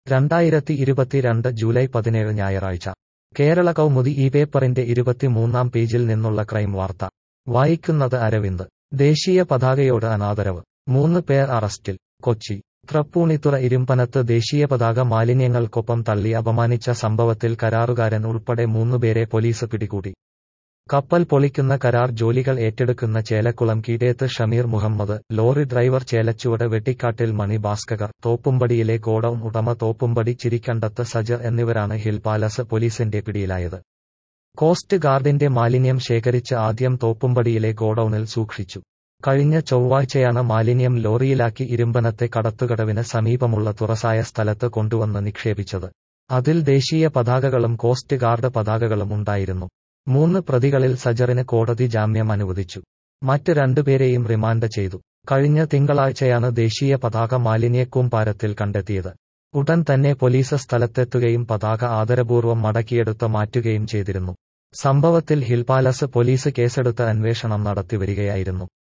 രണ്ടായിരത്തി ഇരുപത്തിരണ്ട് ജൂലൈ പതിനേഴ് ഞായറാഴ്ച കേരള കൗമുദി ഈ പേപ്പറിന്റെ ഇരുപത്തിമൂന്നാം പേജിൽ നിന്നുള്ള ക്രൈം വാർത്ത വായിക്കുന്നത് അരവിന്ദ് ദേശീയ പതാകയോട് അനാദരവ് മൂന്ന് പേർ അറസ്റ്റിൽ കൊച്ചി തൃപ്പൂണിത്തുറ ഇരുമ്പനത്ത് ദേശീയ പതാക മാലിന്യങ്ങൾക്കൊപ്പം തള്ളി അപമാനിച്ച സംഭവത്തിൽ കരാറുകാരൻ ഉൾപ്പെടെ മൂന്നുപേരെ പോലീസ് പിടികൂടി കപ്പൽ പൊളിക്കുന്ന കരാർ ജോലികൾ ഏറ്റെടുക്കുന്ന ചേലക്കുളം കീടേത്ത് ഷമീർ മുഹമ്മദ് ലോറി ഡ്രൈവർ ചേലച്ചുവട് വെട്ടിക്കാട്ടിൽ മണി ഭാസ്കർ തോപ്പുംപടിയിലെ ഗോഡൌൺ ഉടമ തോപ്പുംപടി ചിരിക്കണ്ടത്ത് സജർ എന്നിവരാണ് ഹിൽ പാലസ് പോലീസിന്റെ പിടിയിലായത് കോസ്റ്റ് ഗാർഡിന്റെ മാലിന്യം ശേഖരിച്ച് ആദ്യം തോപ്പുംപടിയിലെ ഗോഡൌണിൽ സൂക്ഷിച്ചു കഴിഞ്ഞ ചൊവ്വാഴ്ചയാണ് മാലിന്യം ലോറിയിലാക്കി ഇരുമ്പനത്തെ കടത്തുകടവിന് സമീപമുള്ള തുറസായ സ്ഥലത്ത് കൊണ്ടുവന്ന് നിക്ഷേപിച്ചത് അതിൽ ദേശീയ പതാകകളും കോസ്റ്റ് ഗാർഡ് പതാകകളും ഉണ്ടായിരുന്നു മൂന്ന് പ്രതികളിൽ സജറിന് കോടതി ജാമ്യം അനുവദിച്ചു മറ്റ് രണ്ടുപേരെയും റിമാൻഡ് ചെയ്തു കഴിഞ്ഞ തിങ്കളാഴ്ചയാണ് ദേശീയ പതാക മാലിന്യക്കൂമ്പാരത്തിൽ കണ്ടെത്തിയത് ഉടൻ തന്നെ പോലീസ് സ്ഥലത്തെത്തുകയും പതാക ആദരപൂർവ്വം മടക്കിയെടുത്ത് മാറ്റുകയും ചെയ്തിരുന്നു സംഭവത്തിൽ ഹിൽ പാലസ് പോലീസ് കേസെടുത്ത് അന്വേഷണം നടത്തിവരികയായിരുന്നു